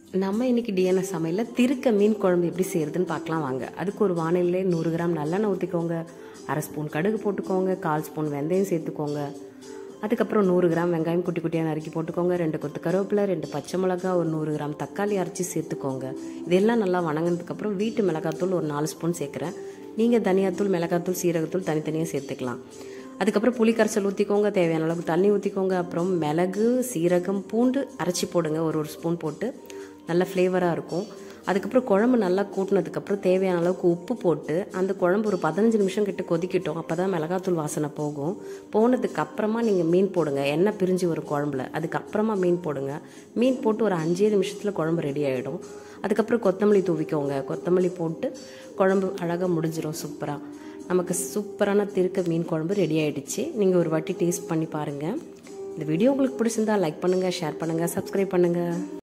நம்ம இன்னைக்கு டிஎன்எஸ் சமையலில் திருக்க மீன் குழம்பு எப்படி செய்யறதுன்னு பார்க்கலாம் வாங்க அதுக்கு ஒரு வானிலையிலே நூறு கிராம் நல்லெண்ணெய் ஊற்றிக்கோங்க அரை ஸ்பூன் கடுகு போட்டுக்கோங்க கால் ஸ்பூன் வெந்தயம் சேர்த்துக்கோங்க அதுக்கப்புறம் நூறு கிராம் வெங்காயம் குட்டி குட்டியாக நறுக்கி போட்டுக்கோங்க ரெண்டு கொத்து கருவேப்பிலை ரெண்டு பச்சை மிளகா ஒரு நூறு கிராம் தக்காளி அரைச்சி சேர்த்துக்கோங்க இதெல்லாம் நல்லா வணங்கினதுக்கப்புறம் வீட்டு மிளகாத்தூள் ஒரு நாலு ஸ்பூன் சேர்க்குறேன் நீங்கள் தனியாத்தூள் மிளகாத்தூள் சீரகத்தூள் தனித்தனியாக சேர்த்துக்கலாம் அதுக்கப்புறம் புளி கரைசல் ஊற்றிக்கோங்க தேவையான அளவுக்கு தண்ணி ஊற்றிக்கோங்க அப்புறம் மிளகு சீரகம் பூண்டு அரைச்சி போடுங்க ஒரு ஒரு ஸ்பூன் போட்டு நல்ல ஃப்ளேவராக இருக்கும் அதுக்கப்புறம் குழம்பு நல்லா கூட்டினதுக்கப்புறம் தேவையான அளவுக்கு உப்பு போட்டு அந்த குழம்பு ஒரு பதினஞ்சு நிமிஷம் கிட்ட கொதிக்கட்டும் அப்போ தான் மிளகாத்தூள் வாசனை போகும் போனதுக்கு அப்புறமா நீங்கள் மீன் போடுங்க எண்ணெய் பிரிஞ்சு வரும் குழம்புல அதுக்கப்புறமா மீன் போடுங்க மீன் போட்டு ஒரு அஞ்சே நிமிஷத்தில் குழம்பு ரெடி ஆகிடும் அதுக்கப்புறம் கொத்தமல்லி தூவிக்கோங்க கொத்தமல்லி போட்டு குழம்பு அழகாக முடிஞ்சிடும் சூப்பராக நமக்கு சூப்பரான திருக்க மீன் குழம்பு ரெடி ஆகிடுச்சு நீங்கள் ஒரு வாட்டி டேஸ்ட் பண்ணி பாருங்கள் இந்த வீடியோ உங்களுக்கு பிடிச்சிருந்தா லைக் பண்ணுங்கள் ஷேர் பண்ணுங்கள் சப்ஸ்கிரைப் பண்ணுங்கள்